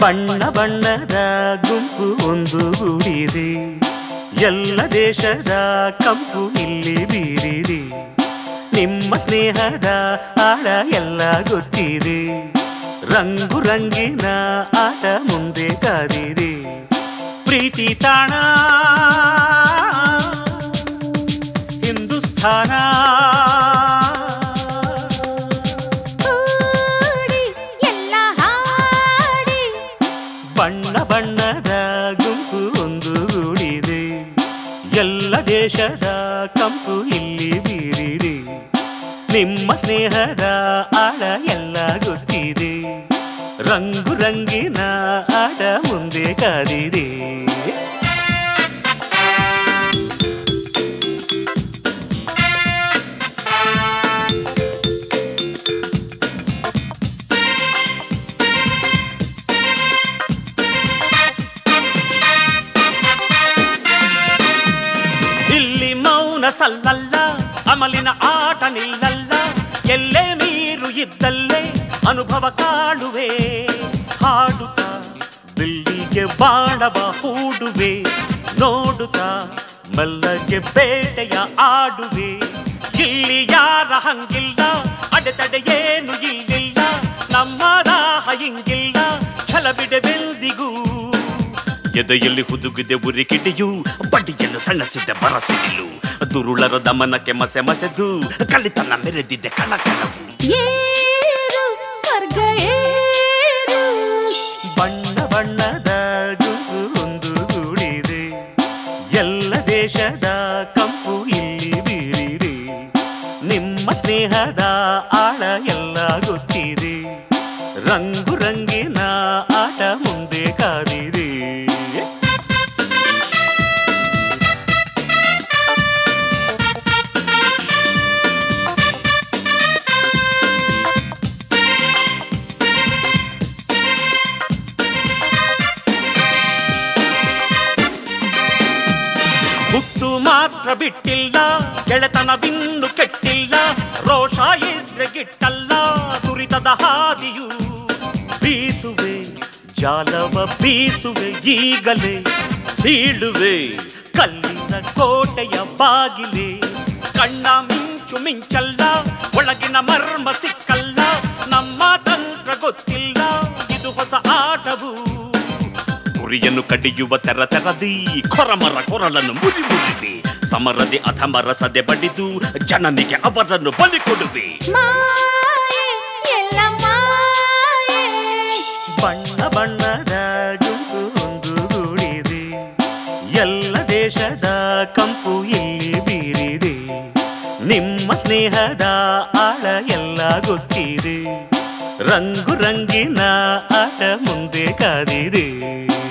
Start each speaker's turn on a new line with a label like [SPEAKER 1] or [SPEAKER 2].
[SPEAKER 1] ಬಣ್ಣ ಬಣ್ಣದ ಗುಂಪು ಒಂದು ಗೂಡಿದೆ ಎಲ್ಲ ದೇಶದ ಕಂಪು ಇಲ್ಲಿ ಬೀರಿದೆ ನಿಮ್ಮ ಸ್ನೇಹದ ಆಳ ಎಲ್ಲ ಗೊತ್ತಿದೆ ರಂಗು ರಂಗಿನ ಆಟ ಮುಂದೆ ಕಾದಿದೆ ಪ್ರೀತಿ ತಾಣ ಹಿಂದೂಸ್ಥಾನ
[SPEAKER 2] ಕೂಡಿ ಎಲ್ಲ ಹಾಡಿ
[SPEAKER 1] ಬಣ್ಣ ಬಣ್ಣದ ಗುಂಪು ಒಂದು ಗೂಡಿದೆ ಎಲ್ಲ ದೇಶದ ಕಂಪು ಇಲ್ಲಿ ಬೀರಿದೆ ನಿಮ್ಮ ಸ್ನೇಹದ ಆಳ ಎಲ್ಲ ಗೊತ್ತಿದೆ ರಂಗು ರಂಗಿನ ಆಟ ಮುಂದೆ ಕಾದಿದೆ ಇಲ್ಲಿ ಮೌನ ಸಲ್ಲಲ್ಲ ಅಮಲಿನ ಆಟ ನಿಲ್ಲಲ್ಲ ಎಲ್ಲೇ ನೀರು ಇದ್ದಲ್ಲೇ ಅನುಭವ ಕಾಡುವೆ ಹಾಡುತ್ತಾ ಬಿಲ್ಲಿಗೆ ಬಾಣವ ಹೂಡುವೆ ನೋಡುತ್ತಾ ಮಲ್ಲಗೆ ಬೇಟೆಯ ಆಡುವೆ ಇಲ್ಲಿ ಯಾರ ಹಂಗಿಲ್ಲ ಅಡೆತಡೆ ಏನು ಇಲ್ಲಿಲ್ಲ ನಮ್ಮ ದಾಹ ಹಿಂಗಿಲ್ಲ ಛಲಬಿಡೆವೆಂದಿಗೂ ಎದೆಯಲ್ಲಿ ಹುದುಗಿದೆ ಉರಿ ಕಿಡಿಯು ಬಡಿಯನ್ನು ಸಣ್ಣಸಿದ್ದ ಬರಸಿಡಿಲು ದುರುಳರ ದಮನಕ್ಕೆ ಮಸೆ ಮಸೆದು ಕಲಿತನ ಮೆರೆದಿದ್ದೆ ಕಣಕಣವು
[SPEAKER 2] ಏರು ಸ್ವರ್ಗ ಏರು
[SPEAKER 1] ಬಣ್ಣ ಬಣ್ಣದ ಗುಂಪು ಒಂದು ಗೂಡಿದೆ ಎಲ್ಲ ದೇಶದ ಕಂಪು ಇಲ್ಲಿ ಬೀರಿದೆ ನಿಮ್ಮ ಸ್ನೇಹದ ಆಳ ಎಲ್ಲ ಗೊತ್ತಿದೆ ರಂಗು ರಂಗಿನ ಆಟ ಮುಂದೆ ಕಾದಿದೆ ಹುಟ್ಟು ಮಾತ್ರ ಬಿಟ್ಟಿಲ್ಲ ಗೆಳೆತನವಿನ್ನು ಕೆಟ್ಟಿಲ್ಲ ರೋಷ ಇದ್ರೆ ಗಿಟ್ಟಲ್ಲ ದುರಿತದ ಹಾದಿಯು ಬೀಸುವೆ ಜಾಲವ ಬೀಸುವೆ ಈಗಲೇ ಸೀಳುವೆ ಕಲ್ಲಿನ ಕೋಟೆಯ ಬಾಗಿಲೆ ಕಣ್ಣ ಮಿಂಚು ಮಿಂಚಲ್ಲ ಒಳಗಿನ ಮರ್ಮ ಸಿಕ್ಕಲ್ಲ ನಮ್ಮ ತಂತ್ರ ಗೊತ್ತಿಲ್ಲ ಇದು ಹೊಸ ಆಟವು ಗುರಿಯನ್ನು ಕಡಿಯುವ ತೆರ ತೆರದಿ ಕೊರಮರ ಕೊರಳನ್ನು ಮುರಿ ಮುರಿದೆ ಸಮರದೆ ಅಧಮರ ಸದೆ ಬಡಿದು ಜನನಿಗೆ ಅವರನ್ನು ಬಲಿ ಕೊಡುವೆ
[SPEAKER 2] ಮಾಯೆ ಎಲ್ಲ ಮಾಯೆ
[SPEAKER 1] ಬಣ್ಣ ಬಣ್ಣದ ಗುಂಪು ಒಂದು ಗೂಡಿದೆ ಎಲ್ಲ ದೇಶದ ಕಂಪು ಇಲ್ಲಿ ಬೀರಿದೆ ನಿಮ್ಮ ಸ್ನೇಹದ ಆಳ ಎಲ್ಲ ಗೊತ್ತಿದೆ ರಂಗು ರಂಗಿನ ಆಟ ಮುಂದೆ ಕಾದಿದೆ